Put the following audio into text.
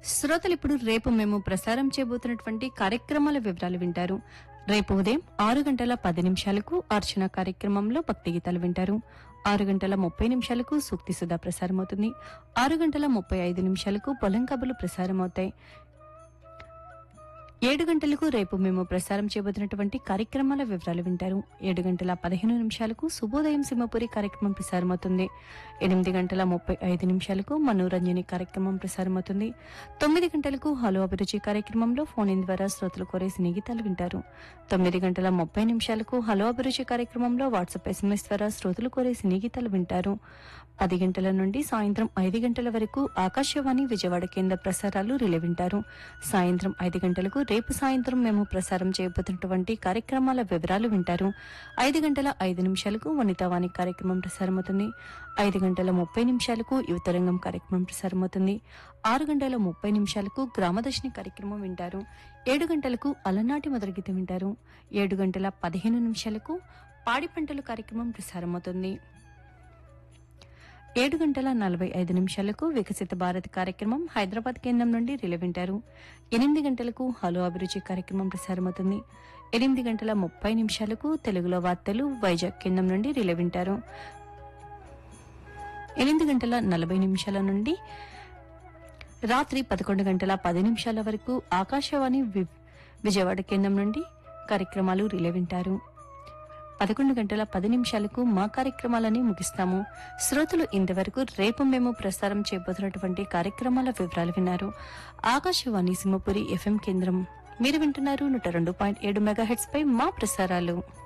శ్రోతలు ఇప్పుడు రేపు మేము ప్రసారం చేయబోతున్నటువంటి కార్యక్రమాల వివరాలు వింటారు రేపు ఉదయం ఆరు గంటల పది నిమిషాలకు అర్చన కార్యక్రమంలో భక్తి గీతాలు వింటారు ఆరు గంటల ముప్పై నిమిషాలకు సూక్తి సుధా ప్రసారం అవుతుంది ఆరు గంటల ముప్పై ఐదు నిమిషాలకు పొలం కబులు ప్రసారం అవుతాయి ఏడు గంటలకు రేపు మేము ప్రసారం చేయబోతున్నటువంటి కార్యక్రమాల వివరాలు వింటారు ఏడు గంటల పదిహేను నిమిషాలకు శుభోదయం సింహపురి కార్యక్రమం ప్రసారమవుతుంది ఎనిమిది గంటల ముప్పై ఐదు నిమిషాలకు మనోరంజని కార్యక్రమం ప్రసారమవుతుంది తొమ్మిది గంటలకు హలో అభిరుచి కార్యక్రమంలో ఫోన్ ఇన్ ద్వారా శ్రోతలు కోరే సినీగీతాలు వింటారు తొమ్మిది గంటల ముప్పై నిమిషాలకు హలో అభిరుచి కార్యక్రమంలో వాట్సాప్ ఎస్ఎంఎస్ ద్వారా శ్రోతలు కోరే సినీగీతాలు వింటారు పది గంటల నుండి సాయంత్రం ఐదు గంటల వరకు ఆకాశవాణి విజయవాడ కేంద్ర ప్రసారాలు రిలే వింటారు సాయంత్రం ఐదు గంటలకు రేపు సాయంత్రం మేము ప్రసారం చేయబోతున్నటువంటి కార్యక్రమాల వివరాలు వింటారు ఐదు గంటల ఐదు నిమిషాలకు వనితావాణి కార్యక్రమం ప్రసారమవుతుంది ఐదు గంటల ముప్పై నిమిషాలకు యువతరంగం కార్యక్రమం ప్రసారమవుతుంది ఆరు గంటల ముప్పై నిమిషాలకు గ్రామదర్శిని కార్యక్రమం వింటారు ఏడు గంటలకు అలనాటి మొదటి గీతం వింటారు ఏడు గంటల పదిహేను నిమిషాలకు పాడి పంటలు కార్యక్రమం ప్రసారమవుతుంది ఏడు గంటల నలభై ఐదు నిమిషాలకు వికసిత భారత్ కార్యక్రమం హైదరాబాద్ కేంద్రం నుండి రిలే వింటారు ఎనిమిది గంటలకు హలో అభిరుచి కార్యక్రమం ప్రసారమవుతుంది ఎనిమిది గంటల ముప్పై నిమిషాలకు తెలుగులో వార్తలు వైజాగ్ కేంద్రం నుండి రిలే వింటారు ఎనిమిది గంటల నలభై నిమిషాల నుండి రాత్రి పదకొండు గంటల పది నిమిషాల వరకు ఆకాశవాణి వి- విజయవాడ కేంద్రం నుండి కార్యక్రమాలు రిలే వింటారు పదకొండు గంటల పది నిమిషాలకు మా కార్యక్రమాలని ముగిస్తాము శ్రోతలు ఇంతవరకు రేపు మేము ప్రసారం చేయబోతున్నటువంటి కార్యక్రమాల వివరాలు విన్నారు ఆకాశవాణి సింహపురి ఎఫ్ఎం కేంద్రం మీరు వింటున్నారు నూట రెండు పాయింట్ ఏడు మెగా పై మా ప్రసారాలు